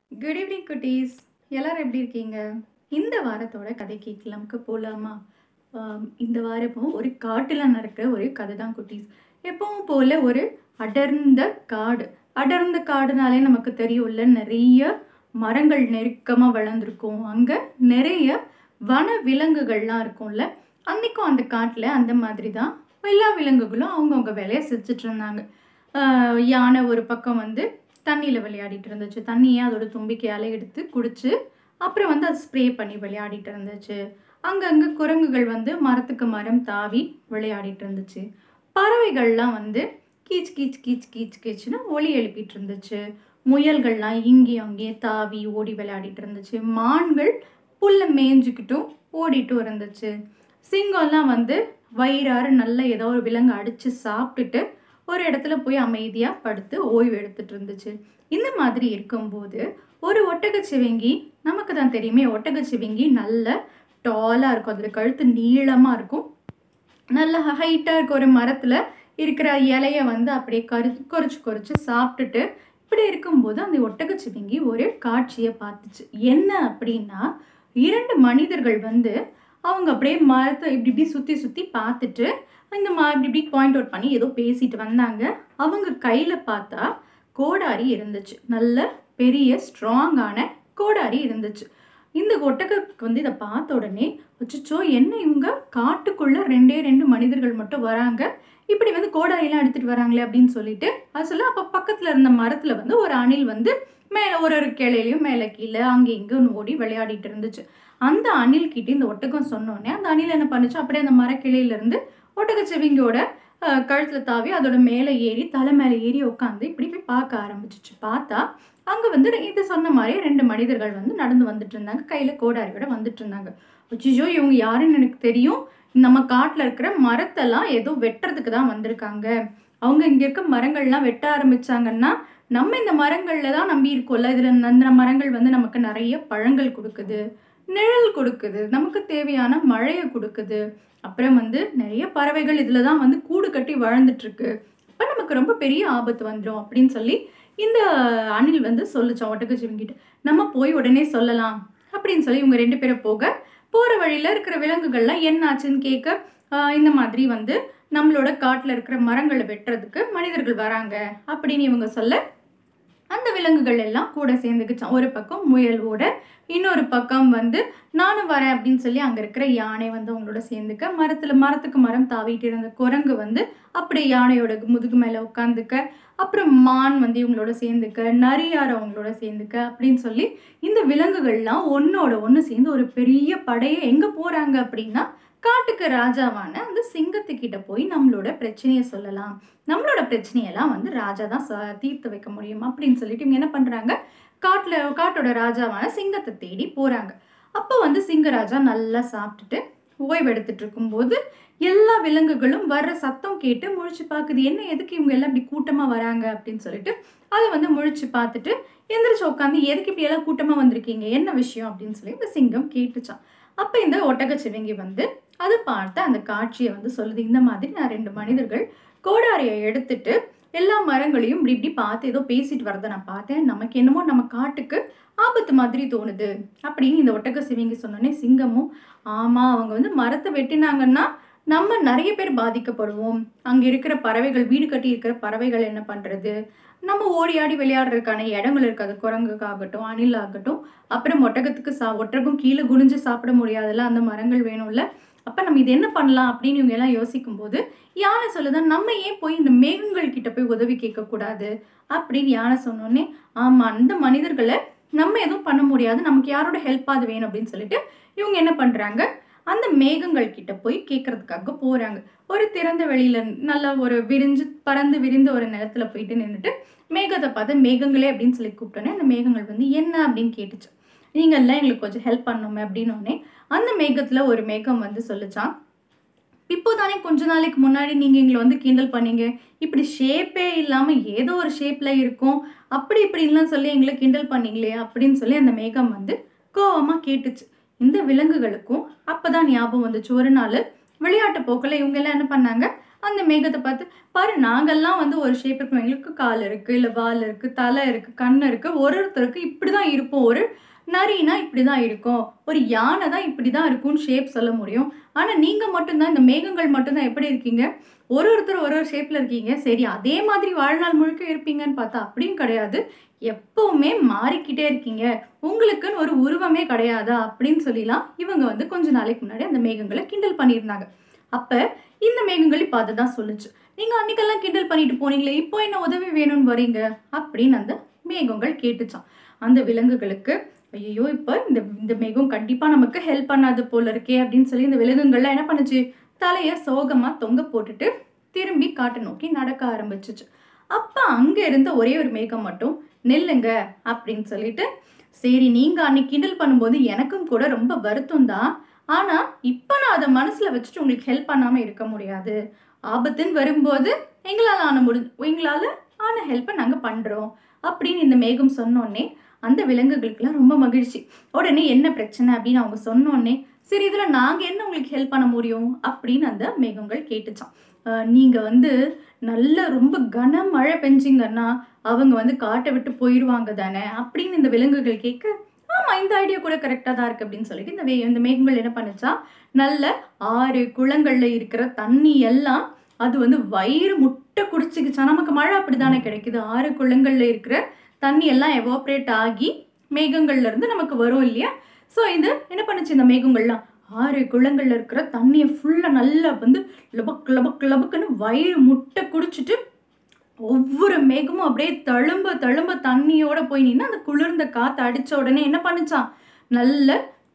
good evening குட்டீஸ் எல்லாரும் எப்படி இருக்கீங்க இந்த வாரத்தோட கதை கேட்கலாம்க்கு போகலாமா ஆம், இந்த வாரமும் ஒரு காட்டில் நடக்கிற ஒரு கதை தான் குட்டீஸ் எப்பவும் போல ஒரு அடர்ந்த காடு அடர்ந்த காடுனாலே நமக்கு தெரியும்ல நிறைய மரங்கள் நெருக்கமாக வளர்ந்துருக்கும் அங்கே நிறைய வன விலங்குகள்லாம் இருக்கும்ல அன்னைக்கும் அந்த காட்டில் அந்த மாதிரி தான் எல்லா விலங்குகளும் அவங்கவுங்க வேலையை செஞ்சுட்டு இருந்தாங்க ஆஹ் யானை ஒரு பக்கம் வந்து தண்ணியில் விளையாடிட்டு இருந்துச்சு தண்ணியை அதோட தும்பிக்கையால் எடுத்து குடிச்சு அப்புறம் வந்து அது ஸ்ப்ரே பண்ணி விளையாடிட்டு இருந்துச்சு அங்கங்கே குரங்குகள் வந்து மரத்துக்கு மரம் தாவி விளையாடிட்டு இருந்துச்சு பறவைகள்லாம் வந்து கீச் கீச் கீச் கீச் கீச்சுன்னு ஒலி எழுப்பிட்டு இருந்துச்சு முயல்கள்லாம் இங்கேயும் அங்கேயும் தாவி ஓடி விளையாடிட்டு இருந்துச்சு மான்கள் புல்லை மேய்ஞ்சிக்கிட்டும் ஓடிட்டும் இருந்துச்சு சிங்கம்லாம் வந்து வயிறார நல்ல ஏதோ ஒரு விலங்கு அடித்து சாப்பிட்டுட்டு ஒரு இடத்துல போய் அமைதியாக படுத்து ஓய்வு எடுத்துட்டு இருந்துச்சு இந்த மாதிரி இருக்கும்போது ஒரு ஒட்டகச்சிவிங்கி நமக்கு தான் தெரியுமே ஒட்டகச்சிவிங்கி நல்ல டாலாக இருக்கும் அதில் கழுத்து நீளமாக இருக்கும் நல்ல ஹைட்டாக இருக்க ஒரு மரத்தில் இருக்கிற இலைய வந்து அப்படியே கரு கொறிச்சு கொறிச்சு சாப்பிட்டுட்டு இப்படி இருக்கும்போது அந்த ஒட்டகச்சிவிங்கி ஒரு காட்சியை பார்த்துச்சு என்ன அப்படின்னா இரண்டு மனிதர்கள் வந்து அவங்க அப்படியே மரத்தை இப்படி இப்படி சுற்றி சுற்றி பார்த்துட்டு இந்த மா இப்படி இப்படி பாயிண்ட் அவுட் பண்ணி ஏதோ பேசிட்டு வந்தாங்க அவங்க கையில் பார்த்தா கோடாரி இருந்துச்சு நல்ல பெரிய ஸ்ட்ராங்கான கோடாரி இருந்துச்சு இந்த ஒட்டகக்கு வந்து இதை பார்த்த உடனே அச்சோ என்ன இவங்க காட்டுக்குள்ள ரெண்டே ரெண்டு மனிதர்கள் மட்டும் வராங்க இப்படி வந்து கோடாரியெல்லாம் எடுத்துட்டு வராங்களே அப்படின்னு சொல்லிட்டு அது சொல்ல அப்போ பக்கத்தில் இருந்த மரத்தில் வந்து ஒரு அணில் வந்து மேலே ஒரு ஒரு கிளையிலையும் மேலே கீழே அங்கே இங்கே ஓடி விளையாடிட்டு இருந்துச்சு அந்த அணில் கிட்ட இந்த ஒட்டகம் சொன்னோடனே அந்த அணில் என்ன பண்ணுச்சு அப்படியே அந்த மரக்கிளையிலேருந்து ஒட்டகச்செவிங்கியோட கழுத்தில் தாவி அதோட மேலே ஏறி தலை மேலே ஏறி உட்காந்து இப்படி போய் பார்க்க ஆரம்பிச்சிச்சு பார்த்தா அங்கே வந்து இது சொன்ன மாதிரியே ரெண்டு மனிதர்கள் வந்து நடந்து வந்துட்டு இருந்தாங்க கையில் கோடாரியோட வந்துட்டு இருந்தாங்க அச்சிஜோ இவங்க யாருன்னு எனக்கு தெரியும் நம்ம காட்டில் இருக்கிற மரத்தெல்லாம் ஏதோ வெட்டுறதுக்கு தான் வந்திருக்காங்க அவங்க இங்கே இருக்க மரங்கள்லாம் வெட்ட ஆரம்பிச்சாங்கன்னா நம்ம இந்த மரங்களில் தான் நம்பி இருக்கோம்ல இதில் அந்த மரங்கள் வந்து நமக்கு நிறைய பழங்கள் கொடுக்குது நிழல் கொடுக்குது நமக்கு தேவையான மழையை கொடுக்குது அப்புறம் வந்து நிறைய பறவைகள் இதில் தான் வந்து கூடு கட்டி வாழ்ந்துட்டு இருக்கு அப்போ நமக்கு ரொம்ப பெரிய ஆபத்து வந்துடும் அப்படின்னு சொல்லி இந்த அணில் வந்து சொல்லுச்சான் ஒட்டகச்சிவங்கிட்ட நம்ம போய் உடனே சொல்லலாம் அப்படின்னு சொல்லி இவங்க ரெண்டு பேரும் போக போகிற வழியில் இருக்கிற விலங்குகள்லாம் என்ன ஆச்சுன்னு கேட்க ஆஹ் இந்த மாதிரி வந்து நம்மளோட காட்டில் இருக்கிற மரங்களை வெட்டுறதுக்கு மனிதர்கள் வராங்க அப்படின்னு இவங்க சொல்ல அந்த விலங்குகள் எல்லாம் கூட சேர்ந்துக்குச்சான் ஒரு பக்கம் முயல் ஓட இன்னொரு பக்கம் வந்து நானும் வரேன் அப்படின்னு சொல்லி அங்கே இருக்கிற யானை வந்து அவங்களோட சேர்ந்துக்க மரத்தில் மரத்துக்கு மரம் தாவிட்டு இருந்த குரங்கு வந்து அப்படியே யானையோட முதுகு மேலே உட்காந்துக்க அப்புறம் மான் வந்து இவங்களோட சேர்ந்துக்க நரியார் அவங்களோட சேர்ந்துக்க அப்படின்னு சொல்லி இந்த விலங்குகள்லாம் ஒன்னோட ஒன்று சேர்ந்து ஒரு பெரிய படையை எங்கே போகிறாங்க அப்படின்னா காட்டுக்கு ராஜாவான அந்த சிங்கத்துக்கிட்ட போய் நம்மளோட பிரச்சனையை சொல்லலாம் நம்மளோட பிரச்சனையெல்லாம் வந்து ராஜா தான் ச- தீர்த்து வைக்க முடியும் அப்படின்னு சொல்லிட்டு இவங்க என்ன பண்ணுறாங்க காட்டில் காட்டோட ராஜாவான சிங்கத்தை தேடி போகிறாங்க அப்போ வந்து சிங்கராஜா நல்லா சாப்பிட்டுட்டு ஓய்வு எடுத்துட்டு இருக்கும்போது எல்லா விலங்குகளும் வர்ற சத்தம் கேட்டு முழிச்சு பார்க்குது என்ன எதுக்கு இவங்க எல்லாம் இப்படி கூட்டமாக வராங்க அப்படின்னு சொல்லிட்டு அதை வந்து முழிச்சு பார்த்துட்டு எந்திரிச்சு உட்காந்து எதுக்கு இப்படி எல்லாம் கூட்டமாக வந்திருக்கீங்க என்ன விஷயம் அப்படின்னு சொல்லி இந்த சிங்கம் கேட்டுச்சான் அப்போ இந்த ஒட்டகச்சிவிங்கி வந்து அதை பார்த்து அந்த காட்சியை வந்து சொல்லுது இந்த மாதிரி நான் ரெண்டு மனிதர்கள் கோடாரியை எடுத்துட்டு எல்லா மரங்களையும் இப்படி இப்படி பார்த்து ஏதோ பேசிட்டு வரதை நான் பார்த்தேன் நமக்கு என்னமோ நம்ம காட்டுக்கு ஆபத்து மாதிரி தோணுது அப்படின்னு இந்த ஒட்டக சிவிங்கி சொன்னோன்னே சிங்கமும் ஆமாம் அவங்க வந்து மரத்தை வெட்டினாங்கன்னா நம்ம நிறைய பேர் பாதிக்கப்படுவோம் அங்கே இருக்கிற பறவைகள் வீடு கட்டி இருக்கிற பறவைகள் என்ன பண்ணுறது நம்ம ஓடி ஆடி விளையாடுறதுக்கான இடங்கள் இருக்காது குரங்குக்காகட்டும் அணில் ஆகட்டும் அப்புறம் ஒட்டகத்துக்கு சா ஒட்டகம் கீழே குனிஞ்சு சாப்பிட முடியாதுல்ல அந்த மரங்கள் வேணும்ல அப்போ நம்ம இது என்ன பண்ணலாம் அப்படின்னு இவங்க எல்லாம் யோசிக்கும்போது யானை சொல்லுதான் நம்ம ஏன் போய் இந்த மேகங்கள் கிட்ட போய் உதவி கேட்கக்கூடாது அப்படின்னு யானை சொன்னோடனே ஆமாம் அந்த மனிதர்களை நம்ம எதுவும் பண்ண முடியாது நமக்கு யாரோட ஹெல்ப்பாவது வேணும் அப்படின்னு சொல்லிட்டு இவங்க என்ன பண்ணுறாங்க அந்த மேகங்கள் கிட்ட போய் கேட்கறதுக்காக போகிறாங்க ஒரு திறந்த வெளியில நல்லா ஒரு விரிஞ்சு பறந்து விரிந்த ஒரு நிலத்துல போயிட்டு நின்றுட்டு மேகத்தை பார்த்து மேகங்களே அப்படின்னு சொல்லி கூப்பிட்டோன்னே அந்த மேகங்கள் வந்து என்ன அப்படின்னு கேட்டுச்சு நீங்கள்லாம் எங்களுக்கு கொஞ்சம் ஹெல்ப் பண்ணணுமே அப்படின்னோடனே அந்த மேகத்தில் ஒரு மேகம் வந்து சொல்லுச்சான் இப்போ தானே கொஞ்ச நாளைக்கு முன்னாடி நீங்கள் எங்களை வந்து கிண்டல் பண்ணீங்க இப்படி ஷேப்பே இல்லாமல் ஏதோ ஒரு ஷேப்பில் இருக்கும் அப்படி இப்படின்லாம் சொல்லி எங்களை கிண்டல் பண்ணீங்களே அப்படின்னு சொல்லி அந்த மேகம் வந்து கோவமாக கேட்டுச்சு இந்த விலங்குகளுக்கும் அப்போ தான் ஞாபகம் வந்துச்சு ஒரு நாள் விளையாட்டு போக்கில் இவங்க எல்லாம் என்ன பண்ணாங்க அந்த மேகத்தை பார்த்து பாரு நாங்கெல்லாம் வந்து ஒரு ஷேப் இருக்கும் எங்களுக்கு கால் இருக்குது இல்லை வால் இருக்குது தலை இருக்குது கண் இருக்குது ஒரு ஒருத்தருக்கு இப்படி தான் இருப்போம் ஒரு நரினா இப்படி தான் இருக்கும் ஒரு யானை தான் இப்படி தான் இருக்கும்னு ஷேப் சொல்ல முடியும் ஆனால் நீங்கள் மட்டும்தான் இந்த மேகங்கள் மட்டும்தான் எப்படி இருக்கீங்க ஒரு ஒருத்தர் ஒரு ஒரு ஷேப்பில் இருக்கீங்க சரி அதே மாதிரி வாழ்நாள் முழுக்க இருப்பீங்கன்னு பார்த்தா அப்படியும் கிடையாது எப்பவுமே மாறிக்கிட்டே இருக்கீங்க உங்களுக்குன்னு ஒரு உருவமே கிடையாதா அப்படின்னு சொல்லிலாம் இவங்க வந்து கொஞ்ச நாளைக்கு முன்னாடி அந்த மேகங்களை கிண்டல் பண்ணியிருந்தாங்க அப்போ இந்த மேகங்கள் இப்போ அதை தான் சொல்லுச்சு நீங்கள் அன்னைக்கெல்லாம் கிண்டல் பண்ணிட்டு போனீங்களே இப்போ என்ன உதவி வேணும்னு வரீங்க அப்படின்னு அந்த மேகங்கள் கேட்டுச்சான் அந்த விலங்குகளுக்கு ஐயோ இப்போ இந்த இந்த மேகம் கண்டிப்பாக நமக்கு ஹெல்ப் பண்ணாது போல இருக்கே அப்படின்னு சொல்லி இந்த விலங்குகள்லாம் என்ன பண்ணுச்சு தலையை சோகமாக தொங்க போட்டுட்டு திரும்பி காட்டை நோக்கி நடக்க ஆரம்பிச்சிச்சு அப்போ அங்கே இருந்த ஒரே ஒரு மேகம் மட்டும் நில்லுங்க அப்படின்னு சொல்லிட்டு சரி நீங்கள் அன்னைக்கு கிண்டல் பண்ணும்போது எனக்கும் கூட ரொம்ப வருத்தம் தான் ஆனால் இப்போ நான் அதை மனசில் வச்சுட்டு உங்களுக்கு ஹெல்ப் பண்ணாமல் இருக்க முடியாது ஆபத்துன்னு வரும்போது எங்களால் ஆன முடி எங்களால் ஆன ஹெல்ப்பை நாங்கள் பண்ணுறோம் அப்படின்னு இந்த மேகம் சொன்னோடனே அந்த விலங்குகளுக்கெல்லாம் ரொம்ப மகிழ்ச்சி உடனே என்ன பிரச்சனை அப்படின்னு அவங்க சொன்னோடனே சரி இதில் நாங்கள் என்ன உங்களுக்கு ஹெல்ப் பண்ண முடியும் அப்படின்னு அந்த மேகங்கள் கேட்டுச்சான் நீங்கள் வந்து நல்ல ரொம்ப கனமழை பெஞ்சிங்கன்னா அவங்க வந்து காட்டை விட்டு போயிடுவாங்க தானே அப்படின்னு இந்த விலங்குகள் கேட்க ஆமாம் இந்த ஐடியா கூட கரெக்டாக தான் இருக்குது அப்படின்னு சொல்லிட்டு இந்த வே இந்த மேகங்கள் என்ன பண்ணுச்சா நல்ல ஆறு குளங்களில் இருக்கிற தண்ணி எல்லாம் அது வந்து வயிறு முட்டை குடிச்சிக்கிச்சா நமக்கு மழை அப்படி தானே கிடைக்குது ஆறு குளங்களில் இருக்கிற தண்ணி எல்லாம் எவாப்ரேட் ஆகி மேகங்கள்ல இருந்து நமக்கு வரும் இல்லையா ஸோ இது என்ன பண்ணுச்சு இந்த மேகங்கள்லாம் ஆறு குளங்கள்ல இருக்கிற தண்ணியை ஃபுல்லாக நல்லா வந்து லபக் லபக் லபக்குன்னு வயிறு முட்டை குடிச்சிட்டு ஒவ்வொரு மேகமும் அப்படியே தழும்ப தழும்ப தண்ணியோட போய் நின்று அந்த குளிர்ந்த காற்று அடித்த உடனே என்ன பண்ணுச்சான் நல்ல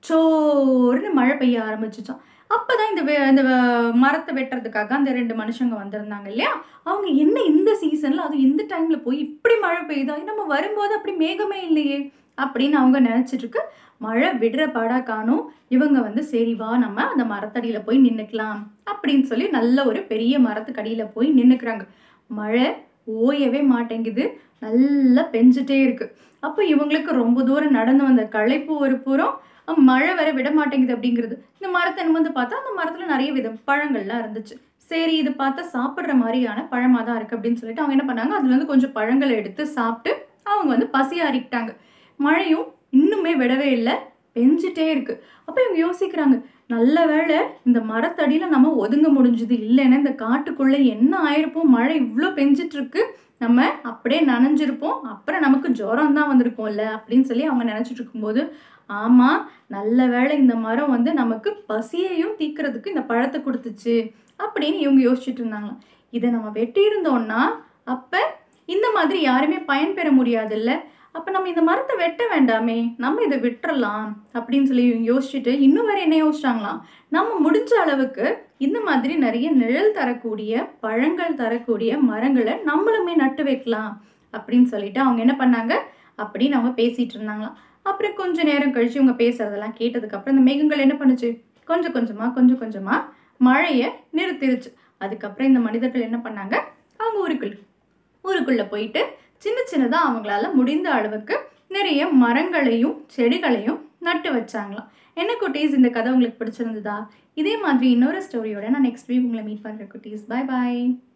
சோறுன்னு மழை பெய்ய ஆரம்பிச்சிச்சான் அப்பதான் இந்த வே- இந்த வ- மரத்தை வெட்டுறதுக்காக அந்த ரெண்டு மனுஷங்க வந்திருந்தாங்க இல்லையா அவங்க என்ன இந்த சீசன்ல அதுவும் இந்த டைம்ல போய் இப்படி மழை பெய்யுதா நம்ம வரும்போது அப்படி மேகமே இல்லையே அப்படின்னு அவங்க நினைச்சிட்டு இருக்கு மழை விடுற பாடா காணும் இவங்க வந்து சரி வா நம்ம அந்த மரத்தடியில போய் நின்னுக்கலாம் அப்படின்னு சொல்லி நல்ல ஒரு பெரிய மரத்துக்கடியில போய் நின்னுக்கிறாங்க மழை ஓயவே மாட்டேங்குது நல்லா பெஞ்சிட்டே இருக்கு அப்போ இவங்களுக்கு ரொம்ப தூரம் நடந்து வந்த களைப்பு ஒரு புறம் அஹ் மழை வர விட மாட்டேங்குது அப்படிங்கிறது இந்த மரத்தை வந்து பார்த்தா அந்த மரத்துல நிறைய விதம் பழங்கள்லாம் இருந்துச்சு சரி இது பார்த்தா சாப்பிட்ற மாதிரியான பழமா தான் இருக்கு அப்படின்னு சொல்லிட்டு அவங்க என்ன பண்ணாங்க அதுல இருந்து கொஞ்சம் பழங்களை எடுத்து சாப்பிட்டு அவங்க வந்து பசி ஆறிக்கிட்டாங்க மழையும் இன்னுமே விடவே இல்லை பெஞ்சிட்டே இருக்கு அப்போ இவங்க யோசிக்கிறாங்க நல்ல வேளை இந்த மரத்தடியில நம்ம ஒதுங்க முடிஞ்சது இல்லைன்னா இந்த காட்டுக்குள்ள என்ன ஆயிருப்போம் மழை இவ்வளோ பெஞ்சிட்டு இருக்கு நம்ம அப்படியே நனைஞ்சிருப்போம் அப்புறம் நமக்கு ஜுரம் தான் வந்திருக்கும்ல அப்படின்னு சொல்லி அவங்க நினைச்சிட்டு இருக்கும்போது ஆமா நல்ல வேளை இந்த மரம் வந்து நமக்கு பசியையும் தீக்கிறதுக்கு இந்த பழத்தை கொடுத்துச்சு அப்படின்னு இவங்க யோசிச்சுட்டு இருந்தாங்க இதை நம்ம வெட்டி இருந்தோம்னா அப்ப இந்த மாதிரி யாருமே பயன்பெற முடியாதுல்ல அப்ப நம்ம இந்த மரத்தை வெட்ட வேண்டாமே நம்ம இதை விட்டுறலாம் அப்படின்னு சொல்லி இவங்க யோசிச்சுட்டு இன்னும் வேற என்ன யோசிச்சாங்களாம் நம்ம முடிஞ்ச அளவுக்கு இந்த மாதிரி நிறைய நிழல் தரக்கூடிய பழங்கள் தரக்கூடிய மரங்களை நம்மளுமே நட்டு வைக்கலாம் அப்படின்னு சொல்லிட்டு அவங்க என்ன பண்ணாங்க அப்படின்னு அவங்க பேசிட்டு இருந்தாங்களாம் அப்புறம் கொஞ்ச நேரம் கழிச்சு இவங்க பேசுறதெல்லாம் கேட்டதுக்கு அப்புறம் இந்த மேகங்கள் என்ன பண்ணுச்சு கொஞ்சம் கொஞ்சமா கொஞ்சம் கொஞ்சமா மழையை நிறுத்திருச்சு அதுக்கப்புறம் இந்த மனிதர்கள் என்ன பண்ணாங்க அவங்க ஊருக்குள்ள ஊருக்குள்ள போயிட்டு சின்ன சின்னதா அவங்களால முடிந்த அளவுக்கு நிறைய மரங்களையும் செடிகளையும் நட்டு வச்சாங்களாம் என்ன குட்டீஸ் இந்த கதை உங்களுக்கு பிடிச்சிருந்ததா இதே மாதிரி இன்னொரு ஸ்டோரியோட நான் நெக்ஸ்ட் வீக் உங்களை மீட் பண்ணுறேன் குட்டீஸ் பை பாய்